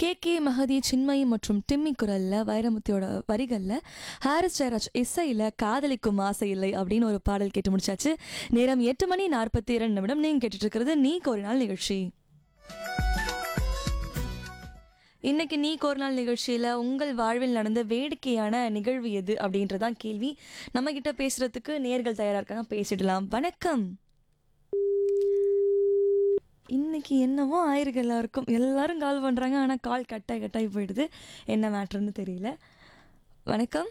K K Magadhi Chinmayi மற்றும் Timmy குரல்ல வைரமுத்தியோட வரிகள்ல ஹாரிஸ் ஜெயராஜ் இசையில காதலிக்கும் ஆசை இல்லை அப்படின்னு ஒரு பாடல் கேட்டு முடிச்சாச்சு நேரம் எட்டு மணி நாற்பத்தி இரண்டு நிமிடம் நீங்க கேட்டுட்டு இருக்கிறது நீ ஒரு நாள் நிகழ்ச்சி இன்னைக்கு நீ ஒரு நாள் நிகழ்ச்சியில் உங்கள் வாழ்வில் நடந்த வேடிக்கையான நிகழ்வு எது அப்படின்றதான் கேள்வி நம்ம கிட்ட பேசுறதுக்கு நேர்கள் தயாரா இருக்காங்க பேசிடலாம் வணக்கம் இன்னைக்கு என்னவோ ஆயிருக்கு எல்லாருக்கும் எல்லாரும் கால் பண்றாங்க ஆனா கால் கட்டாய் கட்டாய் போயிடுது என்ன மேட்ருன்னு தெரியல வணக்கம்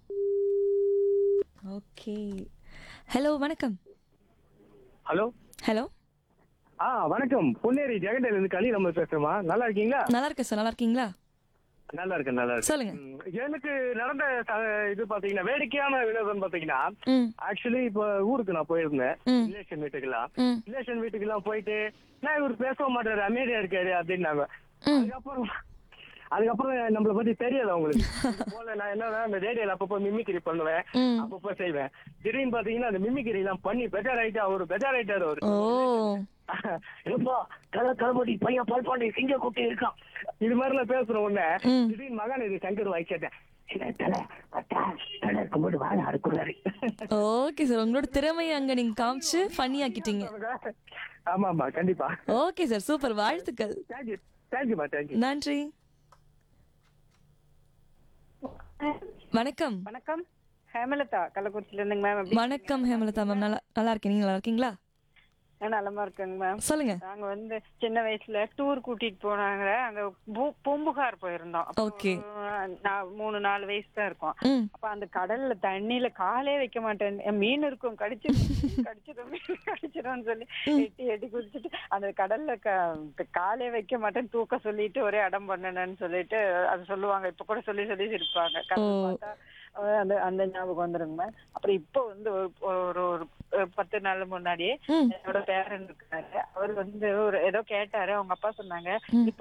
ஓகே ஹலோ வணக்கம் ஹலோ ஹலோ ஆ வணக்கம் பொன்னேரி ஜெகண்டையில இருந்து களி நம்ம பேசுறோமா நல்லா இருக்கீங்களா நல்லா இருக்கேன் சார் நல்லா இருக்கீங்களா நல்லா இருக்கேன் நல்லா இருக்கேன் சொல்லுங்க ம், எனக்கு நடந்த ச- இது பாத்தீங்கன்னா வேடிக்கையான வினோதம் பாத்தீங்கன்னா ம் ஆக்சுவலி இப்ப ஊருக்கு நான் போயிருந்தேன் ம். ரிலேஷன் வீட்டுக்கெல்லாம் ம் ரிலேஷன் வீட்டுக்கெல்லாம் போயிட்டு நான் இவர் பேச மாட்டாரு அமைதியா இருக்காரு அப்படின்னாங்க அதுக்கப்புறம் அதுக்கப்புறம் நம்மள பத்தி தெரியல உங்களுக்கு இது போல நான் என்ன அந்த ரேடியோல அப்பப்போ மிமிக்ரி பண்ணுவேன் ம் அப்பப்போ செய்வேன் திடீர்னு பாத்தீங்கன்னா அந்த மிமிக்ரி எல்லாம் பண்ணி பெட்டர் ஆயிட்டா அவரு பெட்டர் ஆயிட்டாரு அவரு ஓ எப்பா கல கலபடி பையன் பால் பாண்டி சிங்க குட்டி இருக்கான் இது மாதிரி எல்லாம் பேசுற உடனே ம். திடீர்னு மகன் இது சங்கர் வாய் கேட்டேன் இல்ல, தல, அத்தா, தல இருக்கும்போது வாழ அறுக்குறாரு ஓகே சார் உங்களோட திறமையை அங்க நீங்க காமிச்சு ஃபன்னி ஆக்கிட்டீங்க ஆமா ஆமா கண்டிப்பா ஓகே சார் சூப்பர் வாழ்த்துக்கள் தேங்க்யூ தேங்க்யூமா தேங்க்யூ நன்றி வணக்கம் வணக்கம் ஹேமலதா கள்ளக்குறிச்சில இருந்துங்க மேம் எப்படி வணக்கம் ஹேமலதா மேம் நல்லா நல்லா இருக்கேன் நீங்க நல்லா இருக்கீங்களா நான் நலமா இருக்கேங்க மேம் சொல்லுங்க நாங்க வந்து சின்ன வயசுல டூர் கூட்டிட்டு போனாங்க அங்க பூ- பூம்புகார் போயிருந்தோம் அப்போ, Okay. நான் மூணு நாலு வயசு தான் இருக்கும் ம் அப்ப அந்த கடல்ல தண்ணியில காலே வைக்க மாட்டேன் என் மீன் இருக்கும் கடிச்சிடும் கடிச்சிடும் மீன் கடிச்சிடும்னு சொல்லி எட்டி எட்டி குதிச்சுட்டு அந்த கடல்ல க- காலே வைக்க மாட்டேன் தூக்க சொல்லிட்டு ஒரே அடம் பண்ணணும்னு சொல்லிட்டு அது சொல்லுவாங்க இப்ப கூட சொல்லி சொல்லி சிரிப்பாங்க கடல் ஓ. பார்த்தா அஹ் அந்த அந்த ஞாபகம் வந்துருங்க மேம் அப்புறம் இப்போ வந்து ஒரு ஒரு ஒரு பத்து நாள் முன்னாடியே ம் என்னோட பேரன் இருக்காரு அவர் வந்து ஒரு ஏதோ கேட்டாரு அவங்க அப்பா சொன்னாங்க இப்ப